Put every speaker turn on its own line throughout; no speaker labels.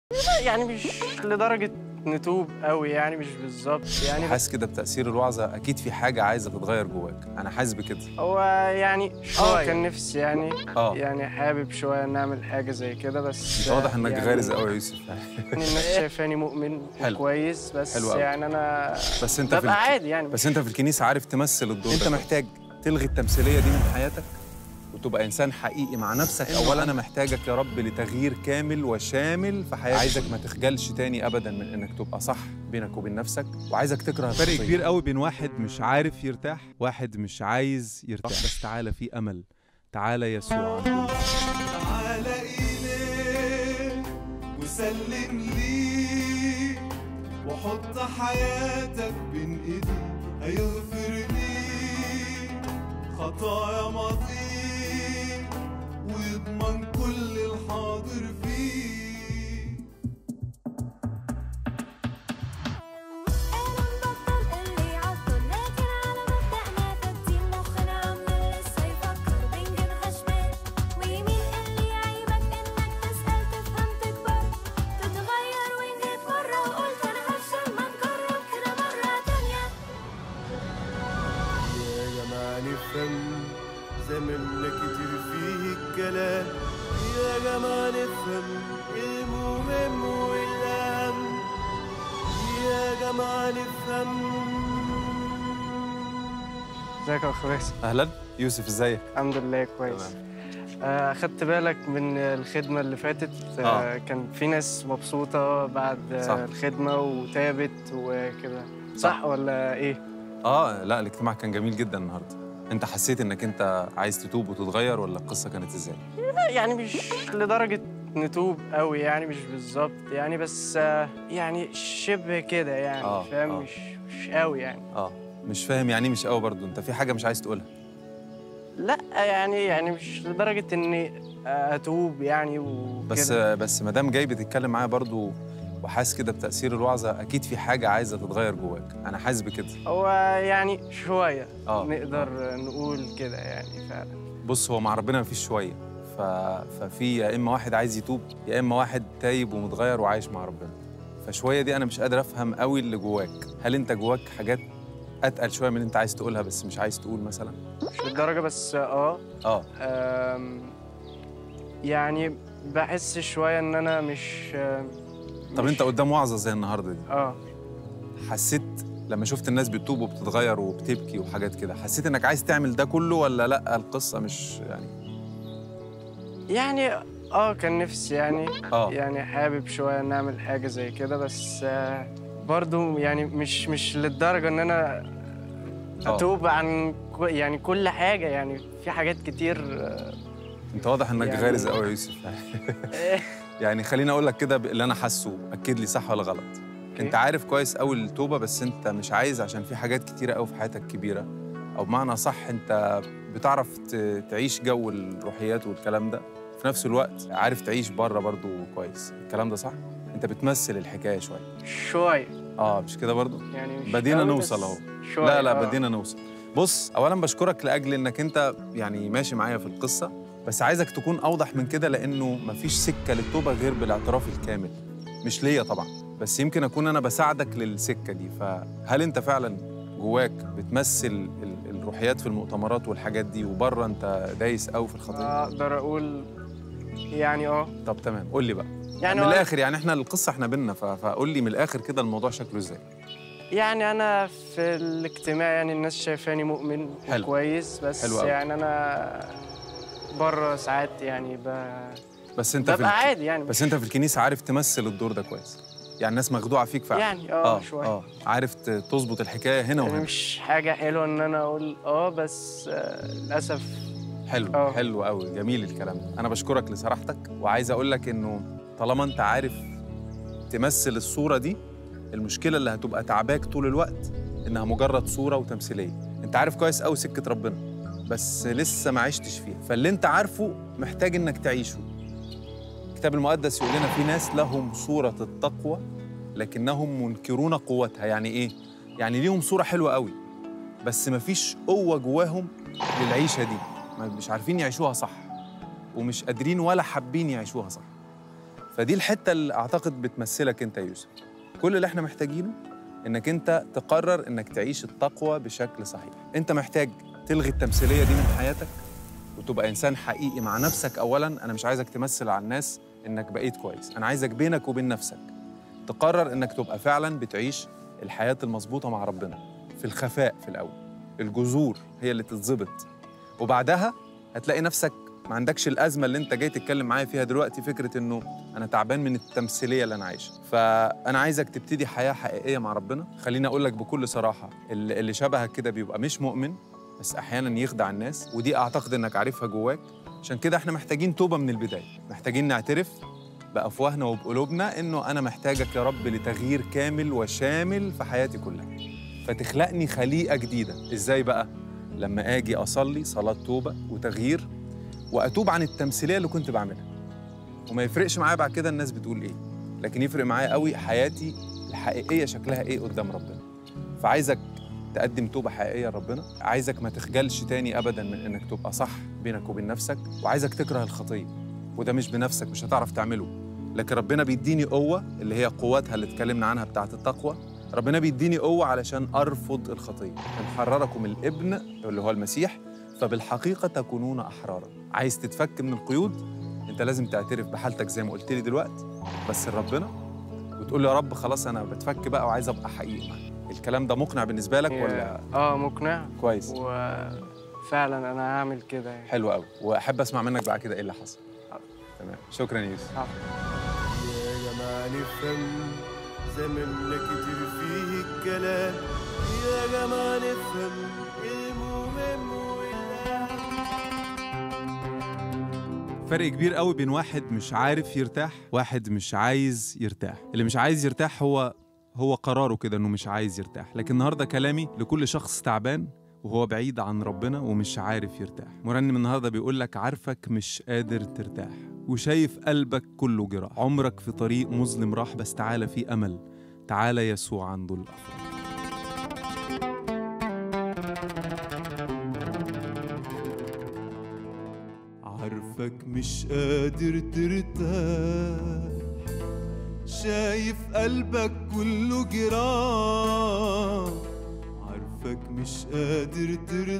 يعني مش لدرجة نتوب قوي يعني مش بالظبط يعني بس
حاسس كده بتأثير الوعظة أكيد في حاجة عايزة تتغير جواك أنا حاسس بكده
هو يعني اه
شوية.
كان نفسي يعني
آه.
يعني حابب شوية نعمل حاجة زي كده بس
أنت واضح إنك
يعني
غارز قوي يا يوسف
يعني الناس شايفاني مؤمن
حلو.
كويس بس
حلو أوي.
يعني أنا
بس أنت في
ببقى
الك-
عادي يعني
بس أنت في الكنيسة عارف تمثل الدور أنت محتاج تلغي التمثيلية دي من حياتك وتبقى إنسان حقيقي مع نفسك أولا أنا محتاجك يا رب لتغيير كامل وشامل في حياتك عايزك ما تخجلش تاني أبدا من إنك تبقى صح بينك وبين نفسك وعايزك تكره
فرق
الخطية.
كبير قوي بين واحد مش عارف يرتاح واحد مش عايز يرتاح بس تعالى في امل تعالى يسوع عنده
تعالى إليه وسلم ليه وحط حياتك بين إيديه هيغفر ليه خطايا ماضيه ويضمن كل الحاضر فيه
أنا نبطل اللي يعطل لكن على مبدأنا تبديل مخنا عمال لسه يفكر بنجيب حشمال ويمين اللي يعيبك إنك تسأل تفهم تكبر تتغير وإن جيت مرة وقلت أنا هفشل ما تجرب كده مرة تانية
يا جماعة نفهم زماننا كتير فيه الكلام يا جماعة نفهم المهم والأهم يا جماعة نفهم
ازيك يا أخ باسم
أهلا يوسف إزيك
الحمد لله كويس آه، أخدت بالك من الخدمة اللي فاتت آه.
آه.
كان في ناس مبسوطة بعد آه،
صح.
الخدمة وتابت وكده صح ولا إيه؟
آه لا الاجتماع كان جميل جدا النهاردة أنت حسيت إنك أنت عايز تتوب وتتغير ولا القصة كانت إزاي؟
يعني مش لدرجة نتوب قوي يعني مش بالظبط يعني بس آه، يعني شبه كده يعني
آه،
فاهم
آه.
مش مش قوي يعني
آه مش فاهم يعني إيه مش قوي برضه أنت في حاجة مش عايز تقولها
لا يعني يعني مش لدرجة إني أتوب يعني وكده
بس بس ما دام جاي بتتكلم معايا برضو وحاسس كده بتأثير الوعظة أكيد في حاجة عايزة تتغير جواك أنا حاسس بكده
هو يعني شوية
آه.
نقدر نقول كده يعني فعلا
بص هو مع ربنا مفيش شوية ف... ففي يا إما واحد عايز يتوب يا إما واحد تايب ومتغير وعايش مع ربنا فشوية دي أنا مش قادر أفهم قوي اللي جواك هل أنت جواك حاجات أتقل شوية من اللي أنت عايز تقولها بس مش عايز تقول مثلا
مش للدرجة بس اه
آه
آم، يعني بحس شوية إن أنا مش
طب
مش-
أنت قدام وعظة زي النهاردة دي
اه
حسيت لما شفت الناس بتتوب وبتتغير وبتبكي وحاجات كده حسيت إنك عايز تعمل ده كله ولا لأ القصة مش يعني
يعني اه كان نفسي يعني
آه
يعني حابب شوية نعمل حاجة زي كده بس آه، برضو يعني مش مش للدرجة إن أنا
آه.
أتوب عن كو- يعني كل حاجة يعني في حاجات كتير آه،
انت واضح انك
يعني-
غارز قوي يا يوسف يعني خليني اقول لك كده اللي انا حاسه اكد لي صح ولا غلط انت عارف كويس قوي التوبه بس انت مش عايز عشان في حاجات كتيره قوي في حياتك كبيره او بمعنى صح انت بتعرف ت- تعيش جو الروحيات والكلام ده في نفس الوقت عارف تعيش بره برضو كويس الكلام ده صح انت بتمثل الحكايه شويه
شوية
اه مش كده برضو
يعني مش
بدينا
قوي
نوصل
بس
اهو
شوية
لا لا
آه.
بدينا نوصل بص اولا بشكرك لاجل انك انت يعني ماشي معايا في القصه بس عايزك تكون اوضح من كده لانه مفيش سكه للتوبه غير بالاعتراف الكامل مش ليا طبعا بس يمكن اكون انا بساعدك للسكه دي فهل انت فعلا جواك بتمثل ال- الروحيات في المؤتمرات والحاجات دي وبره انت دايس قوي في الخطيه
أقدر أقول يعني اه
طب تمام قول لي بقى
يعني
من
هو-
الاخر يعني احنا القصه احنا بينا ف- فقول لي من الاخر كده الموضوع شكله ازاي
يعني أنا في الاجتماع يعني الناس شايفاني مؤمن
حلو.
كويس بس
حلو أوي.
يعني أنا بره ساعات يعني ب...
بس انت في
ببقى
الك-
عادي يعني
بس انت في الكنيسه عارف تمثل الدور ده كويس يعني الناس مخدوعه فيك فعلا
يعني اه شوية
اه عارف ت- تظبط الحكايه هنا
يعني
وهنا
مش حاجة حلوة إن أنا أقول اه بس آه للأسف
حلو
آه.
حلو قوي جميل الكلام ده انا بشكرك لصراحتك وعايز اقول لك انه طالما انت عارف تمثل الصوره دي المشكله اللي هتبقى تعباك طول الوقت انها مجرد صوره وتمثيليه انت عارف كويس قوي سكه ربنا بس لسه ما عشتش فيها فاللي انت عارفه محتاج انك تعيشه الكتاب المقدس يقول لنا في ناس لهم صوره التقوى لكنهم منكرون قوتها يعني ايه يعني ليهم صوره حلوه قوي بس مفيش قوه جواهم للعيشه دي ما- مش عارفين يعيشوها صح ومش قادرين ولا حابين يعيشوها صح فدي الحته اللي اعتقد بتمثلك انت يا يوسف كل اللي احنا محتاجينه انك انت تقرر انك تعيش التقوى بشكل صحيح انت محتاج تلغي التمثيليه دي من حياتك وتبقى انسان حقيقي مع نفسك اولا انا مش عايزك تمثل على الناس انك بقيت كويس انا عايزك بينك وبين نفسك تقرر انك تبقى فعلا بتعيش الحياه المظبوطه مع ربنا في الخفاء في الاول الجذور هي اللي تتظبط وبعدها هتلاقي نفسك ما عندكش الازمه اللي انت جاي تتكلم معايا فيها دلوقتي فكره انه انا تعبان من التمثيليه اللي انا عايشها فانا عايزك تبتدي حياه حقيقيه مع ربنا خليني اقول لك بكل صراحه اللي اللي شبهك كده بيبقى مش مؤمن بس احيانا يخدع الناس ودي اعتقد انك عارفها جواك عشان كده احنا محتاجين توبه من البدايه محتاجين نعترف بافواهنا وبقلوبنا انه انا محتاجك يا رب لتغيير كامل وشامل في حياتي كلها فتخلقني خليقه جديده ازاي بقى لما اجي اصلي صلاه توبه وتغيير واتوب عن التمثيليه اللي كنت بعملها وما يفرقش معايا بعد كده الناس بتقول ايه لكن يفرق معايا قوي حياتي الحقيقيه شكلها ايه قدام ربنا فعايزك تقدم توبه حقيقيه لربنا عايزك ما تخجلش تاني ابدا من انك تبقى صح بينك وبين نفسك وعايزك تكره الخطيه وده مش بنفسك مش هتعرف تعمله لكن ربنا بيديني قوه اللي هي قوتها اللي اتكلمنا عنها بتاعه التقوى ربنا بيديني قوه علشان ارفض الخطيه ان حرركم الابن اللي هو المسيح فبالحقيقه تكونون احرارا عايز تتفك من القيود انت لازم تعترف بحالتك زي ما قلت لي دلوقتي بس لربنا وتقول له يا رب خلاص انا بتفك بقى وعايز ابقى حقيقي معاك الكلام ده مقنع بالنسبه لك ولا
اه مقنع
كويس
وفعلا انا هعمل كده يعني
حلو قوي واحب اسمع منك بعد كده ايه اللي حصل تمام شكرا يا يوسف
يا جماعة نفهم زماننا كتير فيه الكلام يا جماعة نفهم المهم والأهم
فرق كبير قوي بين واحد مش عارف يرتاح واحد مش عايز يرتاح اللي مش عايز يرتاح هو هو قراره كده انه مش عايز يرتاح لكن النهارده كلامي لكل شخص تعبان وهو بعيد عن ربنا ومش عارف يرتاح مرنم النهارده بيقول لك عارفك مش قادر ترتاح وشايف قلبك كله جراح عمرك في طريق مظلم راح بس تعالى في امل تعالى يسوع عنده الافراح
عارفك مش قادر ترتاح شايف قلبك كله جراح عارفك مش قادر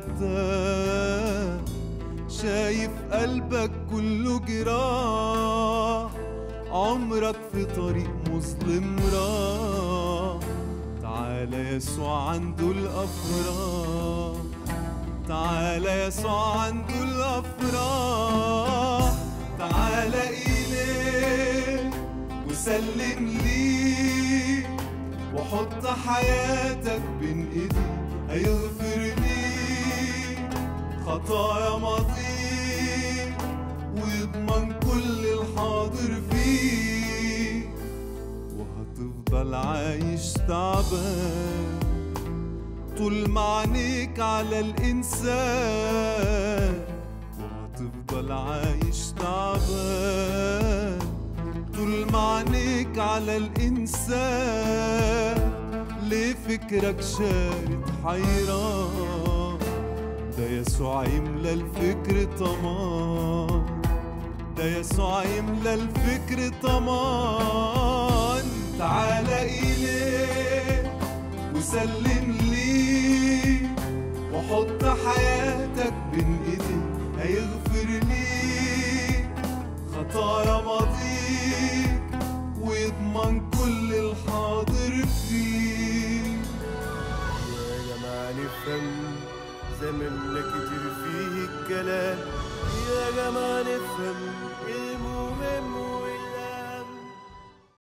ترتاح شايف قلبك كله جراح عمرك في طريق مظلم راح تعالى يسوع عنده الأفراح تعالى يسوع عنده الأفراح تعالى إليه وسلم ليه وحط حياتك بين ايديه هيغفر ليك خطايا ماضيك ويضمن كل الحاضر فيك وهتفضل عايش تعبان طول ما عينيك على الإنسان وهتفضل عايش تعبان طول ما عينيك على الإنسان ليه فكرك شارد حيران ده يسوع يملى الفكر طمان ده يسوع يملى الفكر طمان تعالى إليه وسلم ليه وحط حياتك بين ايديه هيغفر ليك خطايا ماضيك ويضمن كل الحاضر فيك يا جماعة نفهم زماننا كتير فيه الكلام يا جماعة نفهم